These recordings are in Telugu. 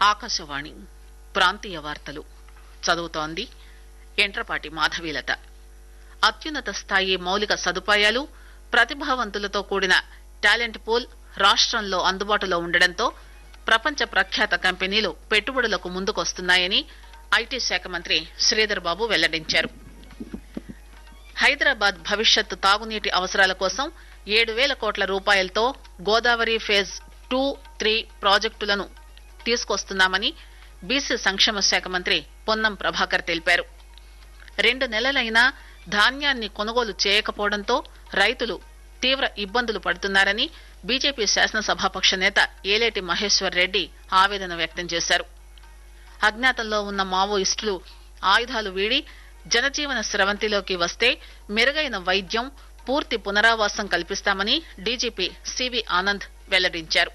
ఆకాశవాణి ప్రాంతీయ వార్తలు చదువుతోంది ఎంట్రపాటి మాధవీలత అత్యున్నత స్థాయి మౌలిక సదుపాయాలు ప్రతిభావంతులతో కూడిన టాలెంట్ పూల్ రాష్టంలో అందుబాటులో ఉండడంతో ప్రపంచ ప్రఖ్యాత కంపెనీలు పెట్టుబడులకు ముందుకొస్తున్నాయని ఐటీ శాఖ మంత్రి శ్రీధర్ బాబు వెల్లడించారు హైదరాబాద్ భవిష్యత్ తాగునీటి అవసరాల కోసం ఏడు పేల కోట్ల రూపాయలతో గోదావరి ఫేజ్ టూ త్రీ ప్రాజెక్టులను తీసుకొస్తున్నామని బీసీ సంక్షేమ శాఖ మంత్రి పొన్నం ప్రభాకర్ తెలిపారు రెండు నెలలైనా ధాన్యాన్ని కొనుగోలు చేయకపోవడంతో రైతులు తీవ్ర ఇబ్బందులు పడుతున్నారని బీజేపీ శాసనసభాపక్ష నేత ఏలేటి మహేశ్వర్ రెడ్డి ఆవేదన వ్యక్తం చేశారు అజ్ఞాతంలో ఉన్న మావోయిస్టులు ఆయుధాలు వీడి జనజీవన స్రవంతిలోకి వస్తే మెరుగైన వైద్యం పూర్తి పునరావాసం కల్పిస్తామని డీజీపీ సివి ఆనంద్ వెల్లడించారు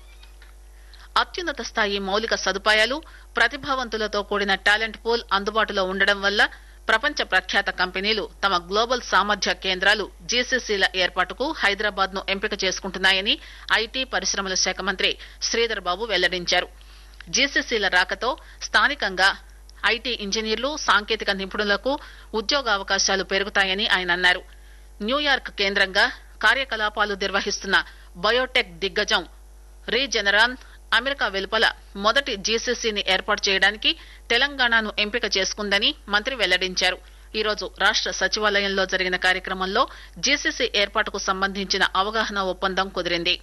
అత్యున్నత స్థాయి మౌలిక సదుపాయాలు ప్రతిభావంతులతో కూడిన టాలెంట్ పూల్ అందుబాటులో ఉండడం వల్ల ప్రపంచ ప్రఖ్యాత కంపెనీలు తమ గ్లోబల్ సామర్థ్య కేంద్రాలు జీసీసీల ఏర్పాటుకు హైదరాబాద్ ను ఎంపిక చేసుకుంటున్నాయని ఐటీ పరిశ్రమల శాఖ మంత్రి శ్రీధర్ బాబు వెల్లడించారు జీసీసీల రాకతో స్థానికంగా ఐటీ ఇంజనీర్లు సాంకేతిక నిపుణులకు ఉద్యోగావకాశాలు పెరుగుతాయని ఆయన అన్నారు న్యూయార్క్ కేంద్రంగా కార్యకలాపాలు నిర్వహిస్తున్న బయోటెక్ దిగ్గజం రీజెనరాన్ అమెరికా వెలుపల మొదటి జీసీసీని ఏర్పాటు చేయడానికి తెలంగాణను ఎంపిక చేసుకుందని మంత్రి వెల్లడించారు ఈరోజు రాష్ట సచివాలయంలో జరిగిన కార్యక్రమంలో జీసీసీ ఏర్పాటుకు సంబంధించిన అవగాహన ఒప్పందం కుదిరింది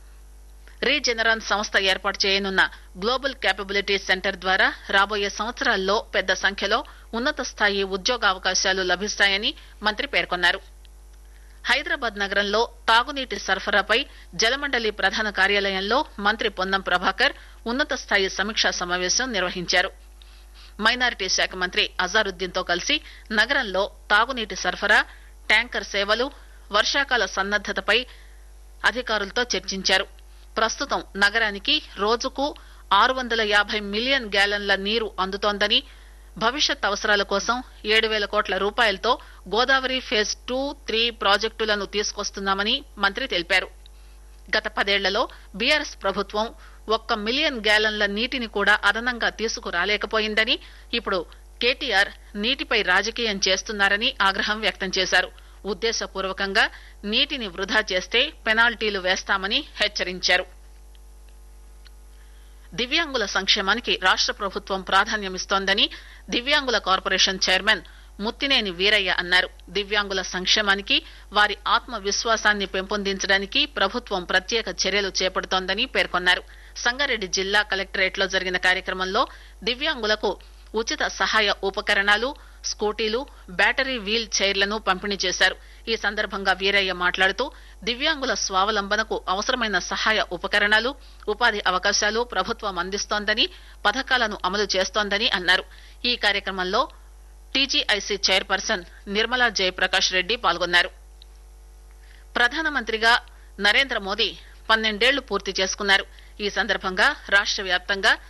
రీజెనరాన్ సంస్థ ఏర్పాటు చేయనున్న గ్లోబల్ క్యాపబిలిటీ సెంటర్ ద్వారా రాబోయే సంవత్సరాల్లో పెద్ద సంఖ్యలో ఉన్నత స్థాయి ఉద్యోగావకాశాలు లభిస్తాయని మంత్రి పేర్కొన్నారు హైదరాబాద్ నగరంలో తాగునీటి సరఫరాపై జలమండలి ప్రధాన కార్యాలయంలో మంత్రి పొన్నం ప్రభాకర్ ఉన్నత స్థాయి సమీక్షా సమావేశం నిర్వహించారు మైనారిటీ శాఖ మంత్రి అజారుద్దీన్ తో కలిసి నగరంలో తాగునీటి సరఫరా ట్యాంకర్ సేవలు వర్షాకాల సన్నద్దతపై అధికారులతో చర్చించారు ప్రస్తుతం నగరానికి రోజుకు ఆరు వందల యాభై మిలియన్ గ్యాలన్ల నీరు అందుతోందని భవిష్యత్ అవసరాల కోసం ఏడు పేల కోట్ల రూపాయలతో గోదావరి ఫేజ్ టూ త్రీ ప్రాజెక్టులను తీసుకొస్తున్నామని మంత్రి తెలిపారు గత పదేళ్లలో బీఆర్ఎస్ ప్రభుత్వం ఒక్క మిలియన్ గ్యాలన్ల నీటిని కూడా అదనంగా తీసుకురాలేకపోయిందని ఇప్పుడు కేటీఆర్ నీటిపై రాజకీయం చేస్తున్నారని ఆగ్రహం వ్యక్తం చేశారు ఉద్దేశపూర్వకంగా నీటిని వృధా చేస్తే పెనాల్టీలు వేస్తామని హెచ్చరించారు దివ్యాంగుల సంక్షేమానికి రాష్ట ప్రభుత్వం ప్రాధాన్యమిస్తోందని దివ్యాంగుల కార్పొరేషన్ చైర్మన్ ముత్తినేని వీరయ్య అన్నారు దివ్యాంగుల సంక్షేమానికి వారి ఆత్మ విశ్వాసాన్ని పెంపొందించడానికి ప్రభుత్వం ప్రత్యేక చర్యలు చేపడుతోందని పేర్కొన్నారు సంగారెడ్డి జిల్లా కలెక్టరేట్ లో జరిగిన కార్యక్రమంలో దివ్యాంగులకు ఉచిత సహాయ ఉపకరణాలు స్కూటీలు బ్యాటరీ వీల్ చైర్లను పంపిణీ చేశారు ఈ సందర్భంగా వీరయ్య మాట్లాడుతూ దివ్యాంగుల స్వావలంబనకు అవసరమైన సహాయ ఉపకరణాలు ఉపాధి అవకాశాలు ప్రభుత్వం అందిస్తోందని పథకాలను అమలు చేస్తోందని అన్నారు ఈ కార్యక్రమంలో టీజీఐసీ చైర్పర్సన్ నిర్మలా జయప్రకాష్ రెడ్డి పాల్గొన్నారు ప్రధానమంత్రిగా నరేంద్ర మోదీ పన్నెండేళ్లు పూర్తి చేసుకున్నారు ఈ సందర్భంగా రాష్ట వ్యాప్తంగా